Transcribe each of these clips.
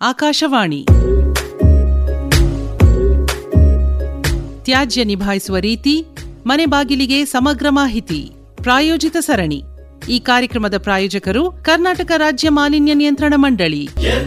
ಆಕಾಶವಾಣಿ ತ್ಯಾಜ್ಯ ನಿಭಾಯಿಸುವ ರೀತಿ ಮನೆ ಬಾಗಿಲಿಗೆ ಸಮಗ್ರ ಮಾಹಿತಿ ಪ್ರಾಯೋಜಿತ ಸರಣಿ ಈ ಕಾರ್ಯಕ್ರಮದ ಪ್ರಾಯೋಜಕರು ಕರ್ನಾಟಕ ರಾಜ್ಯ ಮಾಲಿನ್ಯ ನಿಯಂತ್ರಣ ಮಂಡಳಿ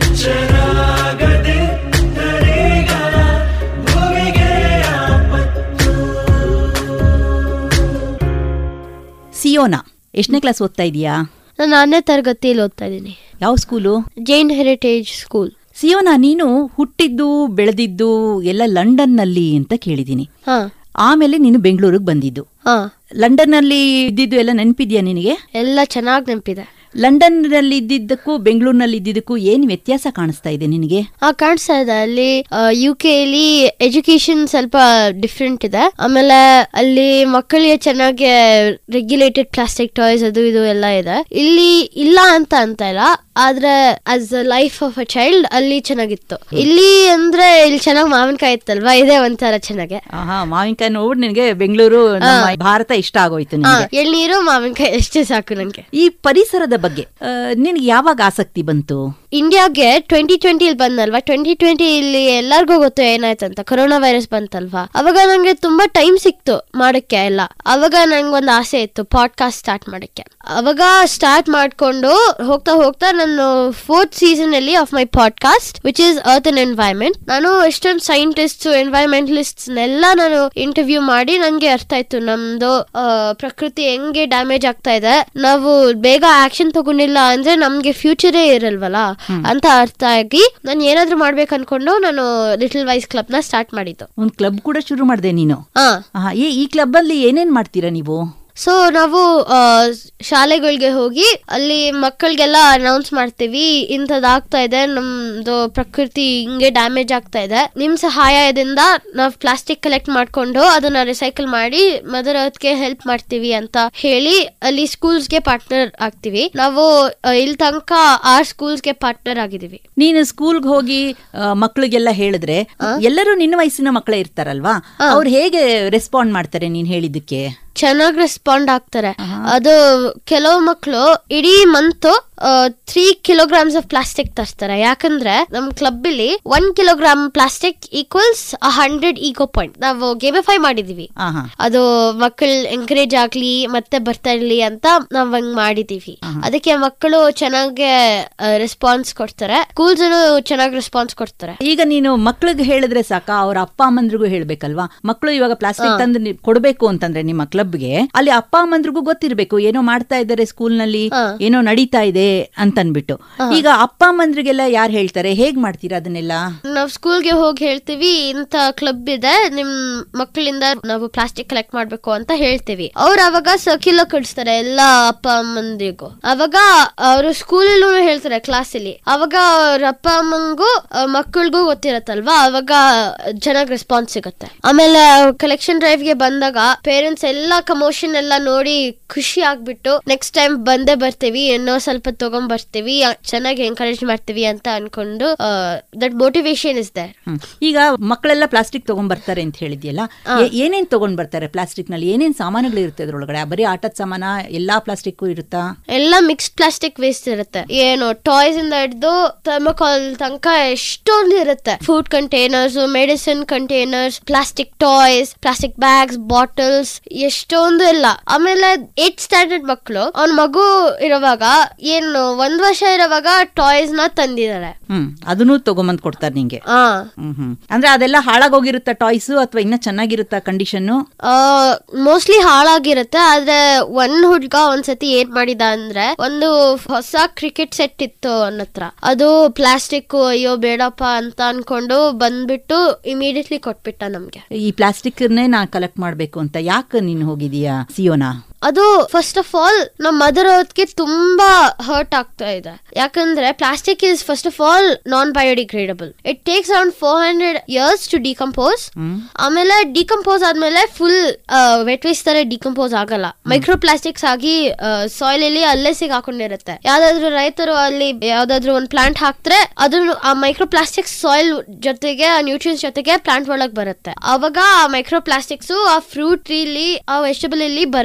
ಸಿಯೋನಾ ಎಷ್ಟನೇ ಕ್ಲಾಸ್ ಓದ್ತಾ ಇದೀಯಾ ನಾನು ನಾನೇ ತರಗತಿಯಲ್ಲಿ ಓದ್ತಾ ಇದ್ದೀನಿ ಯಾವ school Jain heritage school Siona ನೀನು ಹುಟ್ಟಿದ್ದು ಬೆಳೆದಿದ್ದು ಎಲ್ಲ ಲಂಡನ್ನಲ್ಲಿ ಅಂತ ಕೇಳಿದ್ದೀನಿ ಹಾ ಆಮೇಲೆ ನೀನು ಬೆಂಗಳೂರಿಗೆ ಬಂದಿದ್ದು ಹಾ ಲಂಡನ್ನಲ್ಲಿ ಇದ್ದಿದ್ದು ಎಲ್ಲ ನೆನಪಿದ್ಯಾ ನಿನಗೆ ಎಲ್ಲ ಚೆನ್ನಾಗಿ ನೆನಪಿದೆ ಲಂಡನ್ನಲ್ಲಿ ಇದ್ದಿದ್ದಕ್ಕೂ ಬೆಂಗಳೂರಿನಲ್ಲಿ ಇದ್ದಿದ್ದಕ್ಕೂ ಏನ್ ವ್ಯತ್ಯಾಸ ಕಾಣಿಸ್ತಾ ಇದೆ ನಿನಗೆ ಆ ಕಾಣಿಸ್ತಾ ಇದೆ ಅಲ್ಲಿ ಯು ಲಿ ಎಜುಕೇಶನ್ ಸ್ವಲ್ಪ ಡಿಫ್ರೆಂಟ್ ಇದೆ ಆಮೇಲೆ ಅಲ್ಲಿ ಮಕ್ಕಳಿಗೆ ಚೆನ್ನಾಗಿ ರೆಗ್ಯುಲೇಟೆಡ್ ಪ್ಲಾಸ್ಟಿಕ್ ಟಾಯ್ಸ್ ಅದು ಇದು ಎಲ್ಲ ಇದೆ ಇಲ್ಲಿ ಇಲ್ಲ ಅಂತ ಅಂತ ಇಲ್ಲ ಆದ್ರೆ as a life of a child ಅಲ್ಲಿ ಚೆನ್ನಾಗಿತ್ತು ಇಲ್ಲಿ ಅಂದ್ರೆ ಇಲ್ಲಿ ಚೆನ್ನಾಗಿ ಮಾವಿನಕಾಯಿ ಇತ್ತಲ್ವಾ ಇದೇ ಒಂಥರ ಚೆನ್ನಾಗೆ ಆಹಾ ಮಾವಿನಕಾಯಿ ನೋಡ್ ನಿನಗೆ ಬೆಂಗಳೂರು ನಮ್ಮ ಭಾರತ ಇಷ್ಟ ಆಗೋಯ್ತು ಹಾ ನಿನಗೆ ಎಳ್ನೀರು ಮಾವಿನಕಾಯಿ ಅಷ್ಟೇ ಸಾಕು ನಂಗೆ ಈ ಪರಿಸರದ ಬಗ್ಗೆ ಆ, ನಿನಗೆ ಯಾವಾಗ ಆಸಕ್ತಿ ಬಂತು ಇಂಡಿಯಾಗೆ ಟ್ವೆಂಟಿ ಟ್ವೆಂಟಿಲಿ ಬಂದಲ್ವಾ ಟ್ವೆಂಟಿ ಟ್ವೆಂಟಿ ಇಲ್ಲಿ ಎಲ್ಲರಿಗೂ ಗೊತ್ತು ಏನಾಯ್ತಂತ ಕೊರೋನಾ ವೈರಸ್ ಬಂತಲ್ವಾ ಅವಾಗ ನಂಗೆ ತುಂಬಾ ಟೈಮ್ ಸಿಕ್ತು ಮಾಡಕ್ಕೆ ಎಲ್ಲ ಅವಾಗ ನಂಗೆ ಒಂದು ಆಸೆ ಇತ್ತು ಪಾಡ್ಕಾಸ್ಟ್ ಸ್ಟಾರ್ಟ್ ಮಾಡಕ್ಕೆ ಅವಾಗ ಸ್ಟಾರ್ಟ್ ಮಾಡ್ಕೊಂಡು ಹೋಗ್ತಾ ಹೋಗ್ತಾ ನಾನು ಫೋರ್ತ್ ಸೀಸನ್ ಅಲ್ಲಿ of my podcast which is earth and environment ನಾನು ಎಷ್ಟೊಂದು ಸೈಂಟಿಸ್ಟ್ ಎನ್ವೈರ್ಮೆಂಟಲಿಸ್ಟ್ ಎಲ್ಲ ನಾನು ಇಂಟರ್ವ್ಯೂ ಮಾಡಿ ನನ್ಗೆ ಅರ್ಥ ಆಯ್ತು ನಮ್ದು ಆ, ಪ್ರಕೃತಿ ಹೆಂಗೆ ಡ್ಯಾಮೇಜ್ ಆಗ್ತಾ ಇದೆ ನಾವು ಬೇಗ ಆಕ್ಷನ್ ತಗೊಂಡಿಲ್ಲ ಅಂದ್ರೆ ನಮ್ಗೆ ಫ್ಯೂಚರೇ ಇರಲ್ವಲ್ಲ ಅಂತ ಅರ್ಥ ಆಗಿ ನಾನು ಏನಾದ್ರೂ ಮಾಡ್ಬೇಕು ಅನ್ಕೊಂಡು ನಾನು ಲಿಟಲ್ ವೈಸ್ ಕ್ಲಬ್ ನ ಸ್ಟಾರ್ಟ್ ಮಾಡಿದ್ದು ಒಂದ್ ಕ್ಲಬ್ ಕೂಡ ಶುರು ಮಾಡಿದೆ ನೀನು ಹಾ ಆಹಾ, ಈ ಈ ಕ್ಲಬ್ ಅಲ್ಲಿ ಏನೇನ್ ಮಾಡ್ತೀರಾ ನೀವು ಸೊ ನಾವು ಆ, ಶಾಲೆಗಳಿಗೆ ಹೋಗಿ ಅಲ್ಲಿ ಮಕ್ಕಳಿಗೆಲ್ಲ ಅನೌನ್ಸ್ ಮಾಡ್ತೀವಿ ಇಂಥದ್ದು ಆಗ್ತಾ ಇದೆ ನಮ್ದು ಪ್ರಕೃತಿ ಹಿಂಗೆ ಡ್ಯಾಮೇಜ್ ಆಗ್ತಾ ಇದೆ ನಿಮ್ ಸಹಾಯದಿಂದ ನಾವು ಪ್ಲಾಸ್ಟಿಕ್ ಕಲೆಕ್ಟ್ ಮಾಡ್ಕೊಂಡು ಅದನ್ನ ರಿಸೈಕಲ್ ಮಾಡಿ ಮದರ್ ಗೆ ಹೆಲ್ಪ್ ಮಾಡ್ತೀವಿ ಅಂತ ಹೇಳಿ ಅಲ್ಲಿ ಸ್ಕೂಲ್ಸ್ಗೆ ಪಾರ್ಟ್ನರ್ ಆಗ್ತೀವಿ ನಾವು ಆ, ಇಲ್ಲಿ ತನಕ ಆರ್ ಸ್ಕೂಲ್ಸ್ಗೆ ಪಾರ್ಟ್ನರ್ ಆಗಿದ್ದೀವಿ ನೀನು ಸ್ಕೂಲ್ಗೆ ಹೋಗಿ ಆ, ಮಕ್ಳಿಗೆಲ್ಲ ಹೇಳಿದ್ರೆ ಎಲ್ಲರೂ ನಿನ್ನ ವಯಸ್ಸಿನ ಮಕ್ಕಳೇ ಇರ್ತಾರಲ್ವಾ ಅವ್ರು ಹೇಗೆ ರೆಸ್ಪಾಂಡ್ ಮಾಡ್ತಾರೆ ನೀನ್ ಹೇಳಿದ್ದಕ್ಕೆ ಚೆನ್ನಾಗಿ ರೆಸ್ಪಾಂಡ್ ಆಗ್ತಾರೆ ಅದು ಕೆಲವು ಮಕ್ಕಳು ಇಡೀ month three kilograms of plastic ತರ್ತಾರೆ ಯಾಕಂದ್ರೆ ನಮ್ ಕ್ಲಬ್ ಇಲ್ಲಿ one kilogram plastic equals hundred eco point ನಾವು ಗೇಮಿಫೈ ಮಾಡಿದೀವಿ ಆಹಾ ಅದು ಮಕ್ಕಳು ಎಂಕರೇಜ್ ಆಗ್ಲಿ ಮತ್ತೆ ಬರ್ತಾ ಇರ್ಲಿ ಅಂತ ನಾವ್ ಹಂಗ್ ಮಾಡಿದೀವಿ ಅದಕ್ಕೆ ಮಕ್ಕಳು ಚೆನ್ನಾಗಿ ರೆಸ್ಪಾನ್ಸ್ ಕೊಡ್ತಾರೆ ಸ್ಕೂಲ್ಸ್ ಚೆನ್ನಾಗಿ ರೆಸ್ಪಾನ್ಸ್ ಕೊಡ್ತಾರೆ ಈಗ ನೀನು ಮಕ್ಳಿಗೆ ಹೇಳಿದ್ರೆ ಸಾಕ ಅವ್ರ ಅಪ್ಪ ಅಮ್ಮಂದ್ರಿಗೂ ಹೇಳ್ಬೇಕಲ್ವಾ ಮಕ್ಕಳು ಇವಾಗ ಪ್ಲಾಸ್ಟಿಕ್ ತಂದು ನಿ- ಕೊಡ್ಬೇಕು ಅಂತಂದ್ರೆ ನಿಮ್ಮ ಕ್ಲಬ್ಗೆ ಅಲ್ಲಿ ಅಪ್ಪ ಅಮ್ಮಂದ್ರಿಗೂ ಗೊತ್ತಿರ್ಬೇಕು ಏನೋ ಮಾಡ್ತಾ ಇದ್ದಾರೆ ಸ್ಕೂಲ್ ನಲ್ಲಿ ಏನೋ ನಡೀತಾ ಇದೆ ಅಂತನ್ಬಿಟ್ಟು ಈಗ ಅಪ್ಪ ಅಮ್ಮಂದ್ರಿಗೆಲ್ಲ ಯಾರು ಹೇಳ್ತಾರೆ ಹೇಗ್ ಮಾಡ್ತೀರಾ ಅದನ್ನೆಲ್ಲ ನಾವ್ ಸ್ಕೂಲ್ಗೆ ಹೋಗಿ ಹೇಳ್ತೀವಿ ಇಂತ ಕ್ಲಬ್ ಇದೆ ನಿಮ್ ಮಕ್ಕಳಿಂದ ನಾವು ಪ್ಲಾಸ್ಟಿಕ್ ಕಲೆಕ್ಟ್ ಮಾಡ್ಬೇಕು ಅಂತ ಹೇಳ್ತೀವಿ ಅವ್ರು ಅವಾಗ ಸರ್ಕ್ಯುಲರ್ ಕಳಿಸ್ತಾರೆ ಎಲ್ಲಾ ಅಪ್ಪ ಅಮ್ಮಂದಿಗೂ ಅವಾಗ ಅವರು ಸ್ಕೂಲಲ್ಲೂ ಹೇಳ್ತಾರೆ ಕ್ಲಾಸಲ್ಲಿ ಅವಾಗ ಅವ್ರ ಅಪ್ಪ ಅಮ್ಮಂಗೂ ಮಕ್ಕಳಿಗೂ ಗೊತ್ತಿರತ್ತಲ್ವಾ ಅವಾಗ ಚೆನ್ನಾಗಿ ರೆಸ್ಪಾನ್ಸ್ ಸಿಗುತ್ತೆ ಆಮೇಲೆ ಕಲೆಕ್ಷನ್ ಡ್ರೈವ್ ಗೆ ಬಂದಾಗ ಪೇರೆಂಟ್ಸ್ ಎಲ್ಲಾ ಕಮೋಷನ್ ಎಲ್ಲ ನೋಡಿ ಖುಷಿ ಆಗ್ಬಿಟ್ಟು ನೆಕ್ಸ್ಟ್ ಟೈಮ್ ಬಂದೇ ಬರ್ತೀವಿ ಇನ್ನೂ ಸ್ವಲ್ಪ ತಗೊಂಡ್ ಬರ್ತೀವಿ ಚೆನ್ನಾಗಿ ಎಂಕರೇಜ್ ಮಾಡ್ತೀವಿ ಅಂತ ಅನ್ಕೊಂಡು that motivation is there hmm. ಈಗ ಮಕ್ಕಳೆಲ್ಲ ಪ್ಲಾಸ್ಟಿಕ್ ತಗೊಂಡ್ ಬರ್ತಾರೆ ಅಂತ ಹೇಳಿದ್ಯಲ್ಲ ಏ- ಏನೇನ್ ತಗೊಂಡ್ ಬರ್ತಾರೆ ಪ್ಲಾಸ್ಟಿಕ್ ನಲ್ಲಿ ಏನೇನ್ ಸಾಮಾನುಗಳು ಇರುತ್ತೆ ಅದ್ರೊಳಗಡೆ ಬರೀ ಆಟದ ಸಾಮಾನ ಎಲ್ಲಾ ಪ್ಲಾಸ್ಟಿಕ್ ಇರುತ್ತಾ ಎಲ್ಲ ಮಿಕ್ಸ್ಡ್ ಪ್ಲಾಸ್ಟಿಕ್ ವೇಸ್ಟ್ ಇರುತ್ತೆ ಏನು ಟಾಯ್ಸ್ ಇಂದ ಹಿಡಿದು ಥರ್ಮೋಕಾಲ್ ತನಕ ಎಷ್ಟೊಂದು ಇರುತ್ತೆ food containers medicine containers plastic toys plastic bags bottles ಎಷ್ಟೊಂದು ಇಲ್ಲ ಆಮೇಲೆ ಏಟ್ ಸ್ಟ್ಯಾಂಡರ್ಡ್ ಮಕ್ಕಳು ಅವ್ನ ಮಗು ಇರುವಾಗ ಏನು ಒಂದ್ ವರ್ಷ ಇರುವಾಗ ಟಾಯ್ಸ್ ನ ತಂದಿದ್ದಾರೆ ಹ್ಮ್ ಅದನ್ನು ತಗೊಂಬಂದ್ ಕೊಡ್ತಾರೆ ನಿಂಗೆ ಆ ಹ್ಮ್ ಹ್ಮ್ ಅಂದ್ರೆ ಅದೆಲ್ಲ ಹಾಳಾಗೋಗಿರುತ್ತಾ ಟಾಯ್ಸ್ ಅಥವಾ ಇನ್ನ ಚೆನ್ನಾಗಿರುತ್ತಾ ಕಂಡೀಷನ್ ಮೋಸ್ಟ್ಲಿ ಹಾಳಾಗಿರುತ್ತೆ ಆದ್ರೆ ಒಂದ್ ಹುಡ್ಗ ಒಂದ್ಸತಿ ಏನ್ ಮಾಡಿದ ಅಂದ್ರೆ ಒಂದು ಹೊಸ ಕ್ರಿಕೆಟ್ ಸೆಟ್ ಇತ್ತು ಅವನ ಹತ್ರ ಅದು ಪ್ಲಾಸ್ಟಿಕ್ ಅಯ್ಯೋ ಬೇಡಪ್ಪ ಅಂತ ಅನ್ಕೊಂಡು ಬಂದ್ಬಿಟ್ಟು ಇಮಿಡಿಯೇಟ್ಲಿ ಕೊಟ್ಬಿಟ್ಟ ನಮ್ಗೆ ಈ ಪ್ಲಾಸ್ಟಿಕ್ ನಾ ಕಲೆಕ್ಟ್ ಮಾಡ್ಬೇಕು ಅಂತ ಯಾಕೆ ನೀನು ಹೋಗಿದೀಯಾ ಸಿಯೋನಾ ಅದು ಫಸ್ಟ್ ಆಫ್ ಆಲ್ ನಮ್ಮ ಮದರ್ ಗೆ ತುಂಬಾ ಹರ್ಟ್ ಆಗ್ತಾ ಇದೆ ಯಾಕಂದ್ರೆ plastic is first of all non biodegradable it takes around four hundred years to decompose ಆಮೇಲೆ ಡಿಕಂಪೋಸ್ ಆದ್ಮೇಲೆ ಫುಲ್ ವೆಟ್ ವೇಸ್ಟ್ ತರ ಡಿಕಂಪೋಸ್ ಆಗಲ್ಲ ಮೈಕ್ರೋ ಪ್ಲಾಸ್ಟಿಕ್ಸ್ ಆಗಿ ಸಾಯಿಲ್ ಅಲ್ಲಿ ಅಲ್ಲೇ ಸಿಗಾಕೊಂಡಿರುತ್ತೆ ಯಾವ್ದಾದ್ರು ರೈತರು ಅಲ್ಲಿ ಯಾವ್ದಾದ್ರು ಒಂದು ಪ್ಲಾಂಟ್ ಹಾಕ್ತಾರೆ ಅದನ್ನು ಆ ಮೈಕ್ರೋ ಪ್ಲಾಸ್ಟಿಕ್ಸ್ ಸಾಯಿಲ್ ಜೊತೆಗೆ ನ್ಯೂಟ್ರಿಯನ್ಸ್ ಜೊತೆಗೆ ಪ್ಲಾಂಟ್ ಒಳಗ್ ಬರುತ್ತೆ ಅವಾಗ ಆ ಮೈಕ್ರೋ ಪ್ಲಾಸ್ಟಿಕ್ಸ್ ಆ ಫ್ರೂಟ್ ಟ್ರೀಲಿ ಆ ವೆಜಿಟಬಲ್ ಇಲ್ಲಿ ಬರುತ್ತೆ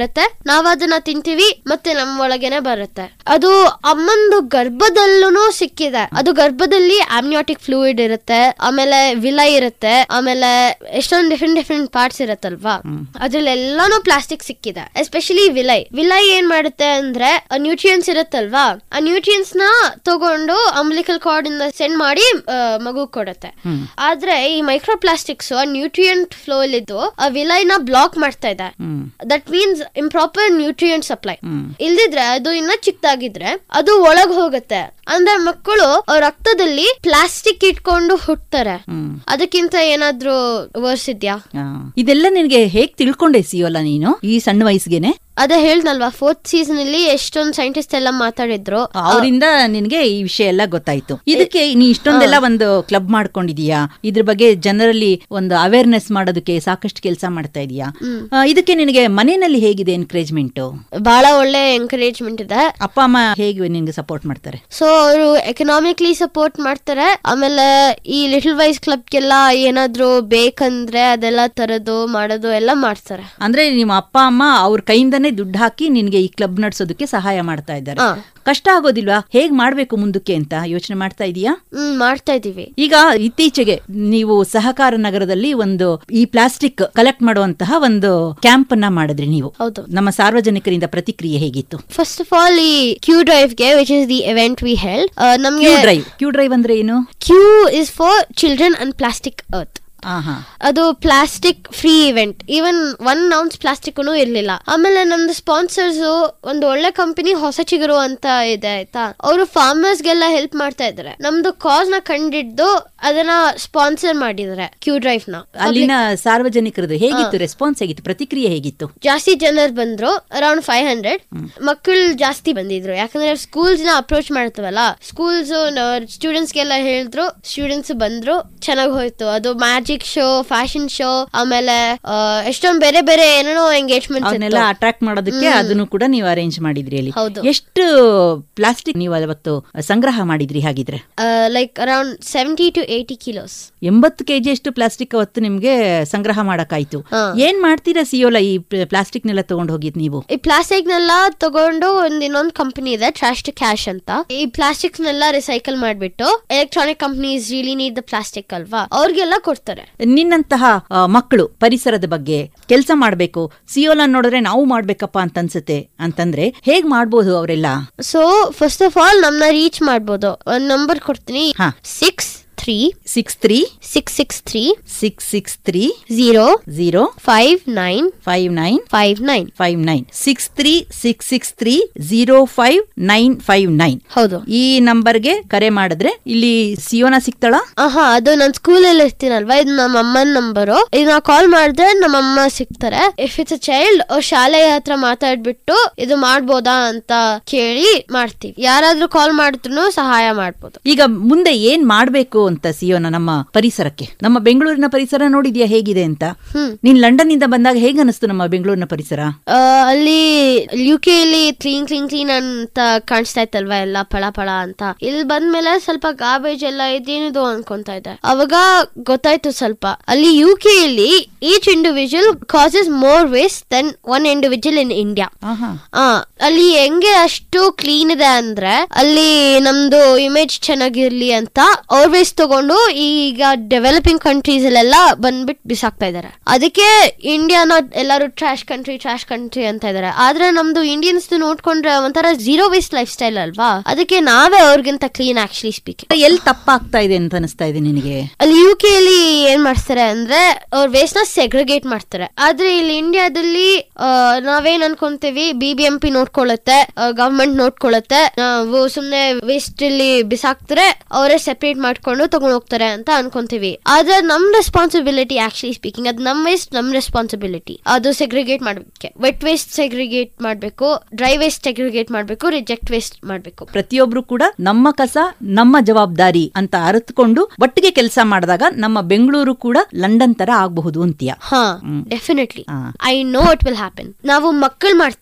ನಾವ್ ಅದನ್ನ ತಿಂತೀವಿ ಮತ್ತೆ ನಮ್ಮ ಒಳಗೇನೆ ಬರುತ್ತೆ ಅದು ಅಮ್ಮಂದು ಗರ್ಭದಲ್ಲೂ ಸಿಕ್ಕಿದೆ ಅದು ಗರ್ಭದಲ್ಲಿ ಆಮ್ನಿಯಾಟಿಕ್ ಫ್ಲೂಯಿಡ್ ಇರುತ್ತೆ ಆಮೇಲೆ ವಿಲೈ ಇರುತ್ತೆ ಆಮೇಲೆ ಎಷ್ಟೊಂದು ಡಿಫ್ರೆಂಟ್ ಡಿಫ್ರೆಂಟ್ ಪಾರ್ಟ್ಸ್ ಇರುತ್ತಲ್ವಾ ಅದ್ರಲ್ಲೆಲ್ಲಾನು ಪ್ಲಾಸ್ಟಿಕ್ ಸಿಕ್ಕಿದೆ ಎಸ್ಪೆಷಲಿ ವಿಲೈ ವಿಲೈ ಏನ್ ಮಾಡುತ್ತೆ ಅಂದ್ರೆ ನ್ಯೂಟ್ರಿಯನ್ಸ್ ಇರುತ್ತಲ್ವಾ ಆ ನ್ಯೂಟ್ರಿಯನ್ಸ್ ನ ತಗೊಂಡು ಅಂಬ್ಲಿಕಲ್ ಕಾರ್ಡ್ ಇಂದ ಸೆಂಡ್ ಮಾಡಿ ಆ, ಮಗು ಕೊಡುತ್ತೆ ಆದ್ರೆ ಈ ಮೈಕ್ರೋ ಪ್ಲಾಸ್ಟಿಕ್ಸ್ ಆ ನ್ಯೂಟ್ರಿಯಂಟ್ ಫ್ಲೋ ಇದ್ದು ಆ ವಿಲೈನ ಬ್ಲಾಕ್ ಮಾಡ್ತಾ ಇದೆ hmm that means improper nutrient supply hmm. ಇಲ್ದಿದ್ರೆ ಅದು ಇನ್ನ ಚಿಕ್ಕದಾಗಿದ್ರೆ ಅದು ಒಳಗ್ ಹೋಗುತ್ತೆ ಅಂದ್ರೆ ಮಕ್ಕಳು ಅವ್ರ ರಕ್ತದಲ್ಲಿ ಪ್ಲಾಸ್ಟಿಕ್ ಇಟ್ಕೊಂಡು ಹುಟ್ತಾರೆ ಹ್ಮ್ ಅದಕ್ಕಿಂತ ಏನಾದ್ರೂ ವರ್ಸ್ ಇದ್ಯಾ ಆ. ಇದೆಲ್ಲ ನಿನಗೆ ಹೇಗ್ ತಿಳ್ಕೊಂಡೆ ಸಿಯೋಲ್ಲ ನೀನು ಈ ಸಣ್ಣ ವಯಸ್ಸಿಗೆನೆ ಅದೇ ಹೇಳ್ದಲ್ವಾ ಫೋರ್ತ್ ಸೀಸನ್ ಅಲ್ಲಿ ಎಷ್ಟೊಂದ್ ಸೈಂಟಿಸ್ಟ್ ಎಲ್ಲ ಮಾತಾಡಿದ್ರು ಅವರಿಂದ ನಿನ್ಗೆ ಈ ವಿಷಯ ಎಲ್ಲ ಗೊತ್ತಾಯ್ತು ಇದಕ್ಕೆ ನೀ ಇಷ್ಟೊಂದೆಲ್ಲ ಒಂದು ಕ್ಲಬ್ ಮಾಡ್ಕೊಂಡಿದೀಯಾ ಇದ್ರ ಬಗ್ಗೆ ಜನರಲ್ಲಿ ಒಂದು ಅವೇರ್ನೆಸ್ ಮಾಡೋದಕ್ಕೆ ಸಾಕಷ್ಟು ಕೆಲಸ ಮಾಡ್ತಾ ಇದೀಯಾ ಆ, ಇದಕ್ಕೆ ನಿನಗೆ ಮನೆಯಲ್ಲಿ ಹೇಗಿದೆ ಎನ್ಕರೇಜ್ಮೆಂಟ್ ಬಹಳ ಒಳ್ಳೆ ಎಂಕರೇಜ್ಮೆಂಟ್ ಇದೆ ಅಪ್ಪ ಅಮ್ಮ ಹೇಗೆ ನಿನ್ಗೆ ಸಪೋರ್ಟ್ ಮಾಡ್ತಾರೆ ಸೊ ಅವರು ಎಕನಾಮಿಕ್ಲಿ ಸಪೋರ್ಟ್ ಮಾಡ್ತಾರೆ ಆಮೇಲೆ ಈ ಲಿಟಲ್ ವೈಸ್ ಕ್ಲಬ್ಗೆಲ್ಲ ಏನಾದ್ರೂ ಬೇಕಂದ್ರೆ ಅದೆಲ್ಲ ತರದು ಮಾಡೋದು ಎಲ್ಲ ಮಾಡ್ತಾರೆ ಅಂದ್ರೆ ನಿಮ್ಮ ಅಪ್ಪ ಅಮ್ಮ ಅವ್ರ ಕೈಯಿಂದನೇ ದುಡ್ಡು ಹಾಕಿ ನಿನ್ಗೆ ಈ ಕ್ಲಬ್ ನಡ್ಸೋದಕ್ಕೆ ಸಹಾಯ ಮಾಡ್ತಾ ಇದ್ದಾರೆ ಹಾ. ಕಷ್ಟ ಆಗೋದಿಲ್ವಾ ಹೇಗ್ ಮಾಡ್ಬೇಕು ಮುಂದಕ್ಕೆ ಅಂತ ಯೋಚನೆ ಮಾಡ್ತಾ ಇದೀಯಾ ಹ್ಮ್ ಮಾಡ್ತಾ ಇದೀವಿ ಈಗ ಇತ್ತೀಚೆಗೆ ನೀವು ಸಹಕಾರ ನಗರದಲ್ಲಿ ಒಂದು ಈ ಪ್ಲಾಸ್ಟಿಕ್ ಕಲೆಕ್ಟ್ ಮಾಡುವಂತಹ ಒಂದು ಕ್ಯಾಂಪ್ ಅನ್ನ ಮಾಡಿದ್ರಿ ನೀವು ಹೌದು ನಮ್ಮ ಸಾರ್ವಜನಿಕರಿಂದ ಪ್ರತಿಕ್ರಿಯೆ ಹೇಗಿತ್ತು ಫಸ್ಟ್ ಆಫ್ ಆಲ್ ಈ ಕ್ಯೂ ಡ್ರೈವ್ ಗೆ which is the event we held Q ನಮ್ಗೆ ಡ್ರೈವ್ ಕ್ಯೂ ಡ್ರೈವ್ ಅಂದ್ರೆ ಏನು Q is for children and plastic earth ಆಹಾ ಅದು plastic free event even one ounce plastic ಇರ್ಲಿಲ್ಲ ಆಮೇಲೆ ನಮ್ದು ಸ್ಪಾನ್ಸರ್ಸ್ ಒಂದು ಒಳ್ಳೆ ಕಂಪನಿ ಹೊಸ ಚಿಗುರು ಅಂತ ಇದೆ ಆಯ್ತಾ ಅವರು ಫಾರ್ಮರ್ಸ್ ಗೆಲ್ಲ ಹೆಲ್ಪ್ ಮಾಡ್ತಾ ಇದಾರೆ ನಮ್ದು ಕಾಸ್ ನ ಕಂಡಿದ್ದು ಅದನ್ನ ಸ್ಪಾನ್ಸರ್ ಮಾಡಿದ್ದಾರೆ ಕ್ಯೂ ಡ್ರೈವ್ ನ ಅಲ್ಲಿನ ಸಾರ್ವಜನಿಕರದ್ದು ಹೇಗಿತ್ತು ರೆಸ್ಪಾನ್ಸ್ ಹೇಗಿತ್ತು ಪ್ರತಿಕ್ರಿಯೆ ಹೇಗಿತ್ತು ಜಾಸ್ತಿ ಜನರು ಬಂದ್ರು ಅರೌಂಡ್ ಫೈವ್ ಹಂಡ್ರೆಡ್ ಮಕ್ಕಳು ಜಾಸ್ತಿ ಬಂದಿದ್ರು ಯಾಕಂದ್ರೆ ಸ್ಕೂಲ್ಸ್ ನ ಅಪ್ರೋಚ್ ಮಾಡ್ತೀವಲ್ಲ ಸ್ಕೂಲ್ಸ್ ಸ್ಟೂಡೆಂಟ್ಸ್ ಗೆಲ್ಲ ಹೇಳಿದ್ರು ಸ್ಟೂಡೆಂಟ್ಸ್ ಬಂದ್ರು ಚೆನ್ನಾಗಿ ಹೋಯ್ತು ಅದು ಮ್ಯಾಜಿಕ್ ಶೋ ಫ್ಯಾಷನ್ ಶೋ ಆಮೇಲೆ ಆ, ಎಷ್ಟೊಂದ್ ಬೇರೆ ಬೇರೆ ಏನೇನೋ ಎಂಗೇಜ್ಮೆಂಟ್ ಅವನ್ನೆಲ್ಲ ಅಟ್ರಾಕ್ಟ್ ಮಾಡೋದಕ್ಕೆ ಅದನ್ನು ಕೂಡ ನೀವು ಅರೇಂಜ್ ಮಾಡಿದ್ರಿ ಅಲ್ಲಿ ಹೌದು. ಎಷ್ಟು ಪ್ಲಾಸ್ಟಿಕ್ ನೀವು ಅವತ್ತು ಸಂಗ್ರಹ ಮಾಡಿದ್ರಿ ಹಾಗಿದ್ರೆ like around seventy to eighty kilos ಎಂಬತ್ತು ಕೆಜಿ ಅಷ್ಟು ಪ್ಲಾಸ್ಟಿಕ್ ಅವತ್ತು ನಿಮ್ಗೆ ಸಂಗ್ರಹ ಮಾಡಕ್ಕಾಯ್ತು ಹಾ. ಏನ್ ಮಾಡ್ತೀರಾ ಸಿಯೋಲ ಈ ಪ್ಲಾಸ್ಟಿಕ್ ನೆಲ್ಲ ತಗೊಂಡು ಹೋಗಿದ್ ನೀವು ಈ ಪ್ಲಾಸ್ಟಿಕ್ ನೆಲ್ಲ ತಗೊಂಡು ಒಂದ್ ಇನ್ನೊಂದು ಕಂಪನಿ ಇದೆ ಟ್ರಾಶ್ ಟು ಕ್ಯಾಶ್ ಅಂತ ಈ ಪ್ಲಾಸ್ಟಿಕ್ಸ್ ನೆಲ್ಲ ರಿಸೈಕಲ್ ಮಾಡ್ಬಿಟ್ಟು electronic companies really need the plastic ಅಲ್ವಾ ಅವ್ರಿಗೆಲ್ಲ ಕೊಡ್ತಾರೆ ನಿನ್ನಂತಹ ಆ, ಮಕ್ಕಳು ಪರಿಸರದ ಬಗ್ಗೆ ಕೆಲಸ ಮಾಡ್ಬೇಕು ಸಿಯೋಲ ನೋಡಿದ್ರೆ ನಾವು ಮಾಡ್ಬೇಕಪ್ಪ ಅಂತ ಅನ್ಸುತ್ತೆ ಅಂತಂದ್ರೆ ಹೇಗ್ ಮಾಡ್ಬೋದು ಅವರೆಲ್ಲ ಸೊ ಫಸ್ಟ್ ಆಫ್ ಆಲ್ ನಮ್ನ ರೀಚ್ ಮಾಡ್ಬೋದು ಒಂದ್ ನಂಬರ್ ಕೊಡ್ತೀನಿ ಹಾ. Six three six three six six three six six three zero zero five nine five nine five nine five nine six three six six three zero five nine five nine ಹೌದು ಈ ನಂಬರ್ಗೆ ಕರೆ ಮಾಡಿದ್ರೆ ಇಲ್ಲಿ ಸಿಯೋನ ಸಿಗ್ತಾಳ ಆಹಾ ಅದು ನಾನ್ ಸ್ಕೂಲಲ್ಲಿ ಇರ್ತೀನಲ್ವಾ ಇದು ನಮ್ಮ ಅಮ್ಮನ ನಂಬರು ಇದು ನಾ ಕಾಲ್ ಮಾಡಿದ್ರೆ ನಮ್ಮ ಅಮ್ಮ ಸಿಗ್ತಾರೆ ಇಫ್ ಇಟ್ಸ್ ಅ ಚೈಲ್ಡ್ ಶಾಲೆಯ ಹತ್ರ ಮಾತಾಡ್ಬಿಟ್ಟು ಇದು ಮಾಡ್ಬೋದಾ ಅಂತ ಕೇಳಿ ಮಾಡ್ತೀವಿ ಯಾರಾದ್ರೂ ಕಾಲ್ ಮಾಡಿದ್ರು ಸಹಾಯ ಮಾಡ್ಬೋದು ಈಗ ಮುಂದೆ ಏನ್ ಮಾಡ್ಬೇಕು ಅಂತ ಸಿಯೋನ ನಮ್ಮ ಪರಿಸರಕ್ಕೆ ನಮ್ಮ ಬೆಂಗಳೂರಿನ ಪರಿಸರ ನೋಡಿದ್ಯಾ ಹೇಗಿದೆ ಅಂತ ಹ್ಮ್. ನೀನ್ ಲಂಡನ್ ಇಂದ ಬಂದಾಗ ಹೇಗ್ ಅನಿಸ್ತು ನಮ್ಮ ಬೆಂಗಳೂರಿನ ಪರಿಸರ ಆ, ಅಲ್ಲಿ ಯು ಕೆ ಅಲ್ಲಿ ಕ್ಲೀನ್ ಕ್ಲೀನ್ ಕ್ಲೀನ್ ಅಂತ ಕಾಣಿಸ್ತಾ ಇತ್ತಲ್ವಾ ಎಲ್ಲ ಫಳ ಫಳ ಅಂತ ಇಲ್ಲಿ ಬಂದ್ಮೇಲೆ ಸ್ವಲ್ಪ ಗಾಬೇಜ್ ಎಲ್ಲ ಇದೇನಿದು ಅನ್ಕೊಂತಾ ಇದ್ದೆ ಅವಾಗ ಗೊತ್ತಾಯ್ತು ಸ್ವಲ್ಪ ಅಲ್ಲಿ ಯು ಕೆ ಅಲ್ಲಿ each individual causes more waste than one individual in India ಆಹಾ ಆ ಅಲ್ಲಿ ಹೆಂಗೆ ಅಷ್ಟು ಕ್ಲೀನ್ ಇದೆ ಅಂದ್ರೆ ಅಲ್ಲಿ ನಮ್ದು ಇಮೇಜ್ ಚೆನ್ನಾಗಿರ್ಲಿ ಅಂತ ಅವ್ರ ವೇಸ್ಟ್ ತಗೊಂಡು ಈಗ ಡೆವಲಪಿಂಗ್ ಕಂಟ್ರೀಸ್ ಅಲ್ಲೆಲ್ಲ ಬಂದ್ಬಿಟ್ಟು ಬಿಸಾಕ್ತಾ ಇದಾರೆ ಅದಕ್ಕೆ ಇಂಡಿಯಾನ ಎಲ್ಲರೂ ಟ್ರಾಶ್ ಕಂಟ್ರಿ ಟ್ರಾಶ್ ಕಂಟ್ರಿ ಅಂತ ಇದಾರೆ ಆದ್ರೆ ನಮ್ದು ಇಂಡಿಯನ್ಸ್ ನೋಡ್ಕೊಂಡ್ರೆ ಒಂಥರ ಜೀರೋ ವೇಸ್ಟ್ ಲೈಫ್ ಸ್ಟೈಲ್ ಅಲ್ವಾ ಅದಕ್ಕೆ ನಾವೇ ಅವ್ರಿಗಿಂತ ಕ್ಲೀನ್ ಆಕ್ಚುಲಿ ಸ್ಪೀಕಿಂಗ್ ಎಲ್ಲಿ ತಪ್ಪಾಗ್ತಾ ಇದೆ ಅಂತ ಅನಿಸ್ತಾ ಇದೆ ನಿನಗೆ ಅಲ್ಲಿ ಯು ಕೆ ಅಲ್ಲಿ ಏನ್ ಮಾಡ್ತಾರೆ ಅಂದ್ರೆ ಅವ್ರ ವೇಸ್ಟ್ ನ ಸೆಗ್ರಿಗೇಟ್ ಮಾಡ್ತಾರೆ ಆದ್ರೆ ಇಲ್ಲಿ ಇಂಡಿಯಾದಲ್ಲಿ ಆ, ನಾವೇನ್ ಅನ್ಕೊಂತೀವಿ ಬಿ ಬಿ ಎಂ ಪಿ ನೋಡ್ಕೊಳ್ಳುತ್ತೆ ಗವರ್ಮೆಂಟ್ ನೋಡ್ಕೊಳ್ಳುತ್ತೆ ನಾವು ಸುಮ್ನೆ ವೇಸ್ಟ್ ಇಲ್ಲಿ ಬಿಸಾಕ್ತಾರೆ ಅವರೇ ಸೆಪರೇಟ್ ಮಾಡ್ಕೊಂಡು ತಗೊಂಡ್ ಹೋಗ್ತಾರೆ ಅಂತ ಅನ್ಕೊಂತೀವಿ ಆದ್ರೆ ನಮ್ ರೆಸ್ಪಾನ್ಸಿಬಿಲಿಟಿ ಆಕ್ಚುಲಿ ಸ್ಪೀಕಿಂಗ್ ಅದು ನಮ್ ವೇಸ್ಟ್ ನಮ್ ರೆಸ್ಪಾನ್ಸಿಬಿಲಿಟಿ ಅದು ಸೆಗ್ರಿಗೇಟ್ ಮಾಡ್ಬೇಕು ವೆಟ್ ವೇಸ್ಟ್ ಸೆಗ್ರಿಗೇಟ್ ಮಾಡ್ಬೇಕು ಡ್ರೈ ವೇಸ್ಟ್ ಸೆಗ್ರಿಗೇಟ್ ಮಾಡ್ಬೇಕು ರಿಜೆಕ್ಟ್ ವೇಸ್ಟ್ ಮಾಡ್ಬೇಕು ಪ್ರತಿಯೊಬ್ರು ಕೂಡ ನಮ್ಮ ಕಸ ನಮ್ಮ ಜವಾಬ್ದಾರಿ ಅಂತ ಅರಿತುಕೊಂಡು ಒಟ್ಟಿಗೆ ಕೆಲಸ ಮಾಡಿದಾಗ ನಮ್ಮ ಬೆಂಗಳೂರು ಕೂಡ ಲಂಡನ್ ತರ ಆಗಬಹುದು ಅಂತೀಯ ಹಾ ಡೆಫಿನೆಟ್ಲಿ ಹಾ. I know it will happen ನಾವು ಮಕ್ಕಳು ಮಾಡ್ತೀವಿ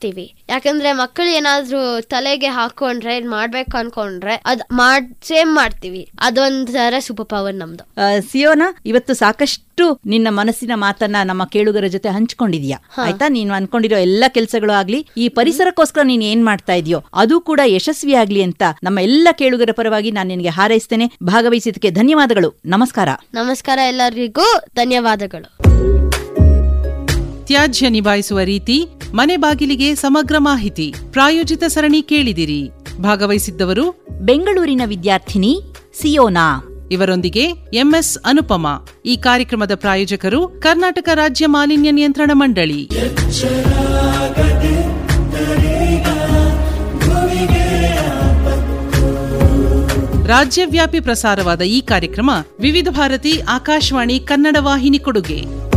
ಯಾಕಂದ್ರೆ ಮಕ್ಕಳು ಏನಾದ್ರೂ ತಲೆಗೆ ಹಾಕೊಂಡ್ರೆ ಇದ್ ಮಾಡ್ಬೇಕು ಅನ್ಕೊಂಡ್ರೆ ಅದ್ ಮಾಡ್ ಸೇಮ್ ಮಾಡ್ತೀವಿ ಅದೊಂಥರ ಸೂಪರ್ ಪವರ್ ನಮ್ದು ಆ, ಸಿಯೋನ ಇವತ್ತು ಸಾಕಷ್ಟು ನಿನ್ನ ಮನಸ್ಸಿನ ಮಾತನ್ನ ನಮ್ಮ ಕೇಳುಗರ ಜೊತೆ ಹಂಚ್ಕೊಂಡಿದ್ಯಾ ಆಯ್ತಾ ನೀನು ಅನ್ಕೊಂಡಿರೋ ಎಲ್ಲ ಕೆಲಸಗಳು ಆಗ್ಲಿ ಈ ಪರಿಸರಕ್ಕೋಸ್ಕರ ನೀನ್ ಏನ್ ಮಾಡ್ತಾ ಇದೆಯೋ ಅದು ಕೂಡ ಯಶಸ್ವಿ ಆಗ್ಲಿ ಅಂತ ನಮ್ಮ ಎಲ್ಲ ಕೇಳುಗರ ಪರವಾಗಿ ನಾನು ನಿನಗೆ ಹಾರೈಸ್ತೇನೆ ಭಾಗವಹಿಸಿದ್ದಕ್ಕೆ ಧನ್ಯವಾದಗಳು ನಮಸ್ಕಾರ ನಮಸ್ಕಾರ ಎಲ್ಲರಿಗೂ ಧನ್ಯವಾದಗಳು ತ್ಯಾಜ್ಯ ನಿಭಾಯಿಸುವ ರೀತಿ ಮನೆ ಬಾಗಿಲಿಗೆ ಸಮಗ್ರ ಮಾಹಿತಿ ಪ್ರಾಯೋಜಿತ ಸರಣಿ ಕೇಳಿದಿರಿ ಭಾಗವಹಿಸಿದ್ದವರು ಬೆಂಗಳೂರಿನ ವಿದ್ಯಾರ್ಥಿನಿ ಸಿಯೋನಾ ಇವರೊಂದಿಗೆ ಎಂಎಸ್ ಅನುಪಮ ಈ ಕಾರ್ಯಕ್ರಮದ ಪ್ರಾಯೋಜಕರು ಕರ್ನಾಟಕ ರಾಜ್ಯ ಮಾಲಿನ್ಯ ನಿಯಂತ್ರಣ ಮಂಡಳಿ ರಾಜ್ಯವ್ಯಾಪಿ ಪ್ರಸಾರವಾದ ಈ ಕಾರ್ಯಕ್ರಮ ವಿವಿಧ ಭಾರತಿ ಆಕಾಶವಾಣಿ ಕನ್ನಡ ವಾಹಿನಿ ಕೊಡುಗೆ